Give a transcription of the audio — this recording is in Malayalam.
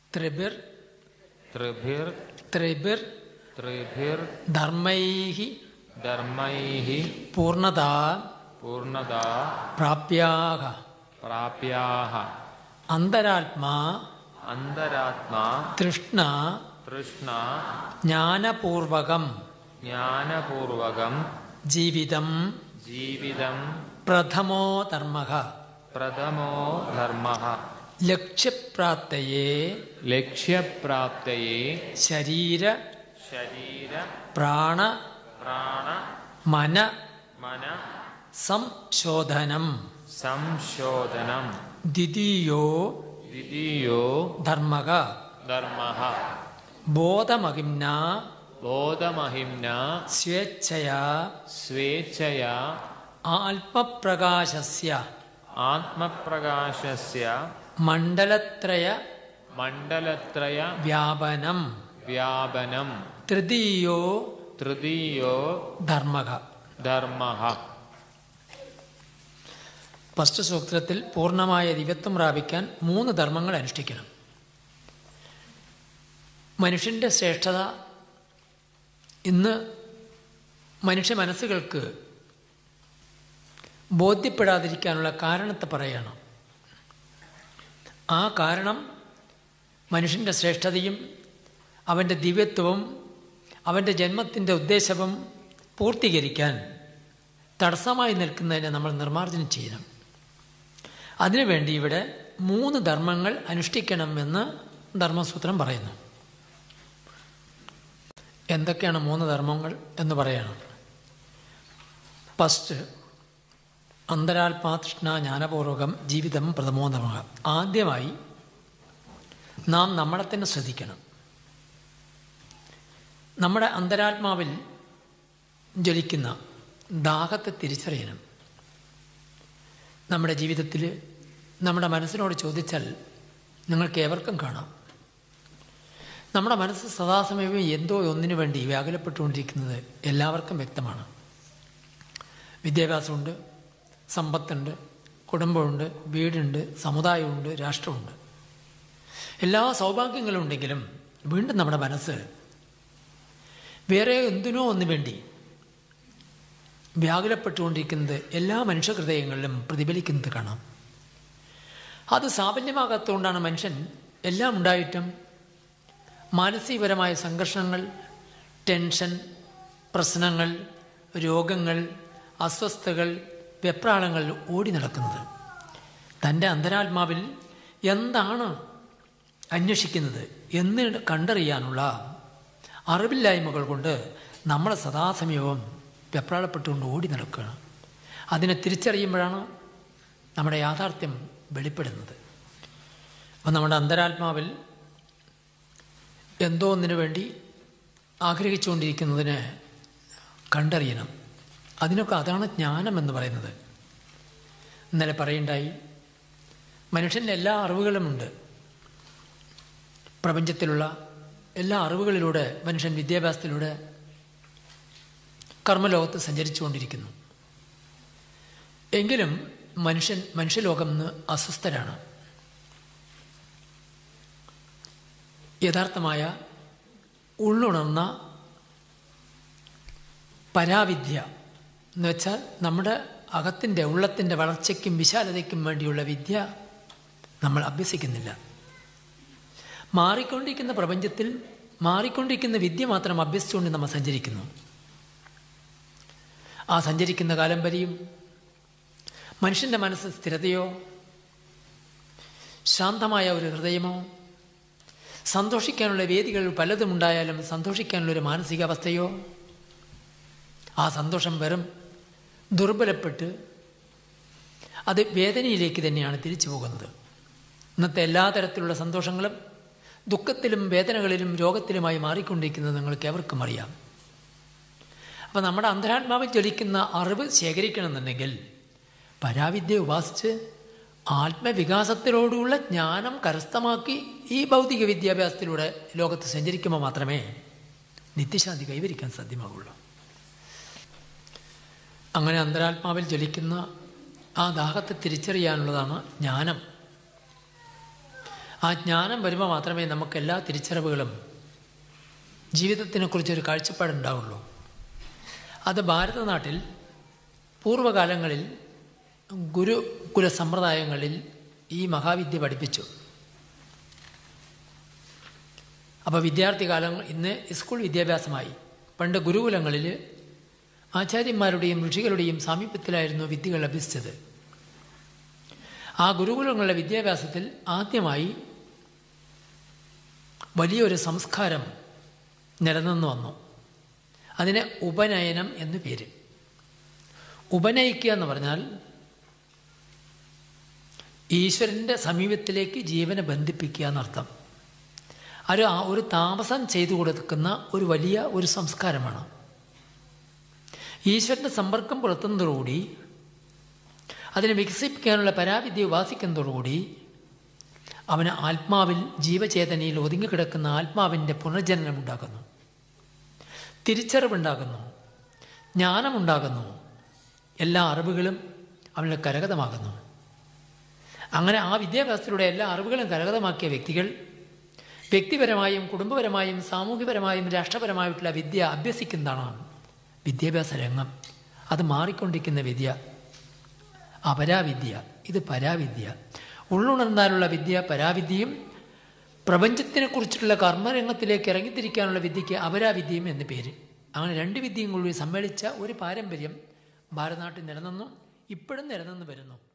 ത്രിഭിർ ത്രിഭിർ ത്രിഭിർ ത്രിഭിർ ധർമ്മൈः ധർമ്മൈः പൂർണ്ണതാ പൂർണ്ണതാ പ്രാപ്യാः പ്രാപ്യാः അന്തരാത്മാ അന്തരാത്മാ തൃഷ്ണ തൃഷ്ണ ജ്ഞാനപൂർവകം ജ്ഞാനപൂർവകം ജീവിതം ജീവിതം പ്രഥമോ ധർമ്മ പ്രഥമോ ധർമ്മ ലക്ഷ്യപ്രാപ്തയെ ലക്ഷ്യപ്രാപ്തയെ ശരീര ശരീര പ്രാണ പ്രാണ മന മന സംശോധനം സംശോധനം ദ്വിതീയോ ദ്വിതീയോ ധർമ്മ ധർമ്മ ബോധമഹിംന ബോധമഹിംന സ്വേച്ഛയാ സ്വേച്ഛയാ ആത്മപ്രകാശസ്യ ആത്മപ്രകാശസ്യ മണ്ഡലത്രയ മണ്ഡലത്രയ വ്യാപനം വ്യാപനം തൃതീയോ തൃതീയോ ധർമ്മ ധർമ്മ ഫസ്റ്റ് സൂക്തത്തിൽ പൂർണ്ണമായ ദിവ്യത്വം പ്രാപിക്കാൻ മൂന്ന് ധർമ്മങ്ങൾ അനുഷ്ഠിക്കണം മനുഷ്യൻ്റെ ശ്രേഷ്ഠത ഇന്ന് മനുഷ്യ മനസ്സുകൾക്ക് ബോധ്യപ്പെടാതിരിക്കാനുള്ള കാരണത്തെ പറയണം ആ കാരണം മനുഷ്യൻ്റെ ശ്രേഷ്ഠതയും അവൻ്റെ ദിവ്യത്വവും അവൻ്റെ ജന്മത്തിൻ്റെ ഉദ്ദേശവും പൂർത്തീകരിക്കാൻ തടസ്സമായി നിൽക്കുന്നതിനെ നമ്മൾ നിർമ്മാർജ്ജനം ചെയ്യണം അതിനുവേണ്ടി ഇവിടെ മൂന്ന് ധർമ്മങ്ങൾ അനുഷ്ഠിക്കണമെന്ന് ധർമ്മസൂത്രം പറയുന്നു എന്തൊക്കെയാണ് മൂന്ന് ധർമ്മങ്ങൾ എന്ന് പറയണം ഫസ്റ്റ് അന്തരാത്മാതൃഷ്ണ ജ്ഞാനപൂർവകം ജീവിതം പ്രഥമോ ധർമ്മ ആദ്യമായി നാം നമ്മളെ തന്നെ ശ്രദ്ധിക്കണം നമ്മുടെ അന്തരാത്മാവിൽ ജ്വലിക്കുന്ന ദാഹത്തെ തിരിച്ചറിയണം നമ്മുടെ ജീവിതത്തിൽ നമ്മുടെ മനസ്സിനോട് ചോദിച്ചാൽ നിങ്ങൾക്ക് ഏവർക്കും കാണാം നമ്മുടെ മനസ്സ് സദാസമയവും എന്തോ ഒന്നിനു വേണ്ടി വ്യാകുലപ്പെട്ടുകൊണ്ടിരിക്കുന്നത് എല്ലാവർക്കും വ്യക്തമാണ് വിദ്യാഭ്യാസമുണ്ട് സമ്പത്തുണ്ട് കുടുംബമുണ്ട് വീടുണ്ട് സമുദായമുണ്ട് രാഷ്ട്രമുണ്ട് എല്ലാ സൗഭാഗ്യങ്ങളും ഉണ്ടെങ്കിലും വീണ്ടും നമ്മുടെ മനസ്സ് വേറെ എന്തിനോ ഒന്നു വേണ്ടി വ്യാകുലപ്പെട്ടുകൊണ്ടിരിക്കുന്നത് എല്ലാ മനുഷ്യഹൃദയങ്ങളിലും പ്രതിഫലിക്കുന്നത് കാണാം അത് സാഫല്യമാകാത്തതുകൊണ്ടാണ് മനുഷ്യൻ എല്ലാം ഉണ്ടായിട്ടും മാനസികപരമായ സംഘർഷങ്ങൾ ടെൻഷൻ പ്രശ്നങ്ങൾ രോഗങ്ങൾ അസ്വസ്ഥതകൾ വെപ്രാളങ്ങൾ ഓടി നടക്കുന്നത് തൻ്റെ അന്തരാത്മാവിൽ എന്താണ് അന്വേഷിക്കുന്നത് എന്ന് കണ്ടറിയാനുള്ള അറിവില്ലായ്മകൾ കൊണ്ട് നമ്മൾ സദാസമയവും വെപ്രാളപ്പെട്ടുകൊണ്ട് ഓടി നടക്കുകയാണ് അതിനെ തിരിച്ചറിയുമ്പോഴാണ് നമ്മുടെ യാഥാർത്ഥ്യം വെളിപ്പെടുന്നത് അപ്പം നമ്മുടെ അന്തരാത്മാവിൽ എന്തോ ഒന്നിനു വേണ്ടി ആഗ്രഹിച്ചുകൊണ്ടിരിക്കുന്നതിന് കണ്ടറിയണം അതിനൊക്കെ അതാണ് ജ്ഞാനം എന്ന് പറയുന്നത് ഇന്നലെ പറയുണ്ടായി മനുഷ്യൻ്റെ എല്ലാ അറിവുകളുമുണ്ട് പ്രപഞ്ചത്തിലുള്ള എല്ലാ അറിവുകളിലൂടെ മനുഷ്യൻ വിദ്യാഭ്യാസത്തിലൂടെ കർമ്മലോകത്ത് സഞ്ചരിച്ചുകൊണ്ടിരിക്കുന്നു എങ്കിലും മനുഷ്യൻ മനുഷ്യലോകം ഇന്ന് അസ്വസ്ഥരാണ് യഥാർത്ഥമായ ഉള്ളുണർന്ന പരാവിദ്യ എന്ന് വെച്ചാൽ നമ്മുടെ അകത്തിൻ്റെ ഉള്ളത്തിൻ്റെ വളർച്ചയ്ക്കും വിശാലതയ്ക്കും വേണ്ടിയുള്ള വിദ്യ നമ്മൾ അഭ്യസിക്കുന്നില്ല മാറിക്കൊണ്ടിരിക്കുന്ന പ്രപഞ്ചത്തിൽ മാറിക്കൊണ്ടിരിക്കുന്ന വിദ്യ മാത്രം അഭ്യസിച്ചുകൊണ്ട് നമ്മൾ സഞ്ചരിക്കുന്നു ആ സഞ്ചരിക്കുന്ന കാലം വരെയും മനുഷ്യൻ്റെ മനസ്സ് സ്ഥിരതയോ ശാന്തമായ ഒരു ഹൃദയമോ സന്തോഷിക്കാനുള്ള വേദികൾ പലതും ഉണ്ടായാലും സന്തോഷിക്കാനുള്ള ഒരു മാനസികാവസ്ഥയോ ആ സന്തോഷം വെറും ദുർബലപ്പെട്ട് അത് വേദനയിലേക്ക് തന്നെയാണ് തിരിച്ചു പോകുന്നത് ഇന്നത്തെ എല്ലാ തരത്തിലുള്ള സന്തോഷങ്ങളും ദുഃഖത്തിലും വേദനകളിലും രോഗത്തിലുമായി മാറിക്കൊണ്ടിരിക്കുന്നത് നിങ്ങൾക്ക് എവർക്കും അറിയാം അപ്പോൾ നമ്മുടെ അന്തരാത്മാവിൽ ജ്വലിക്കുന്ന അറിവ് ശേഖരിക്കണമെന്നുണ്ടെങ്കിൽ പരാവിദ്യ ഉപാസിച്ച് ആത്മവികാസത്തിലോടുള്ള ജ്ഞാനം കരസ്ഥമാക്കി ഈ ഭൗതിക വിദ്യാഭ്യാസത്തിലൂടെ ലോകത്ത് സഞ്ചരിക്കുമ്പോൾ മാത്രമേ നിത്യശാന്തി കൈവരിക്കാൻ സാധ്യമാകുള്ളൂ അങ്ങനെ അന്തരാത്മാവിൽ ജ്വലിക്കുന്ന ആ ദാഹത്തെ തിരിച്ചറിയാനുള്ളതാണ് ജ്ഞാനം ആ ജ്ഞാനം വരുമ്പോൾ മാത്രമേ നമുക്ക് എല്ലാ തിരിച്ചറിവുകളും ജീവിതത്തിനെക്കുറിച്ചൊരു കാഴ്ചപ്പാടുണ്ടാവുള്ളൂ അത് ഭാരതനാട്ടിൽ പൂർവ്വകാലങ്ങളിൽ ഗുരുകുല സമ്പ്രദായങ്ങളിൽ ഈ മഹാവിദ്യ പഠിപ്പിച്ചു അപ്പോൾ വിദ്യാർത്ഥി കാലം ഇന്ന് സ്കൂൾ വിദ്യാഭ്യാസമായി പണ്ട് ഗുരുകുലങ്ങളിൽ ആചാര്യന്മാരുടെയും ഋഷികളുടെയും സാമീപ്യത്തിലായിരുന്നു വിദ്യകൾ അഭ്യസിച്ചത് ആ ഗുരുകുലങ്ങളുടെ വിദ്യാഭ്യാസത്തിൽ ആദ്യമായി വലിയൊരു സംസ്കാരം നിലനിന്നു വന്നു അതിന് ഉപനയനം എന്നു പേര് ഉപനയിക്കുക എന്ന് പറഞ്ഞാൽ ഈശ്വരൻ്റെ സമീപത്തിലേക്ക് ജീവനെ ബന്ധിപ്പിക്കുക എന്നർത്ഥം അത് ആ ഒരു താമസം ചെയ്തു കൊടുക്കുന്ന ഒരു വലിയ ഒരു സംസ്കാരമാണ് ഈശ്വരൻ്റെ സമ്പർക്കം പുലർത്തുന്നതോടുകൂടി അതിനെ വികസിപ്പിക്കാനുള്ള പരാവിദ്യ ഉപാസിക്കുന്നതോടുകൂടി അവന് ആത്മാവിൽ ജീവചേതനയിൽ ഒതുങ്ങിക്കിടക്കുന്ന ആത്മാവിൻ്റെ പുനർജനനം ഉണ്ടാകുന്നു തിരിച്ചറിവുണ്ടാകുന്നു ജ്ഞാനമുണ്ടാകുന്നു എല്ലാ അറിവുകളും അവന് കരഗതമാകുന്നു അങ്ങനെ ആ വിദ്യാഭ്യാസത്തിലൂടെ എല്ലാ അറിവുകളും കരഗതമാക്കിയ വ്യക്തികൾ വ്യക്തിപരമായും കുടുംബപരമായും സാമൂഹ്യപരമായും രാഷ്ട്രപരമായിട്ടുള്ള വിദ്യ അഭ്യസിക്കുന്നതാണ് വിദ്യാഭ്യാസ രംഗം അത് മാറിക്കൊണ്ടിരിക്കുന്ന വിദ്യ അപരാവിദ്യ ഇത് പരാവിദ്യ ഉള്ളുണർന്നാലുള്ള വിദ്യ പരാവിദ്യയും പ്രപഞ്ചത്തിനെക്കുറിച്ചുള്ള കർമ്മരംഗത്തിലേക്ക് ഇറങ്ങിത്തിരിക്കാനുള്ള വിദ്യയ്ക്ക് അപരാവിദ്യയും എന്ന് പേര് അങ്ങനെ രണ്ട് വിദ്യയും കൂടി സമ്മേളിച്ച ഒരു പാരമ്പര്യം ഭാരതനാട്ടിൽ നിലനിന്നു ഇപ്പോഴും നിലനിന്ന് വരുന്നു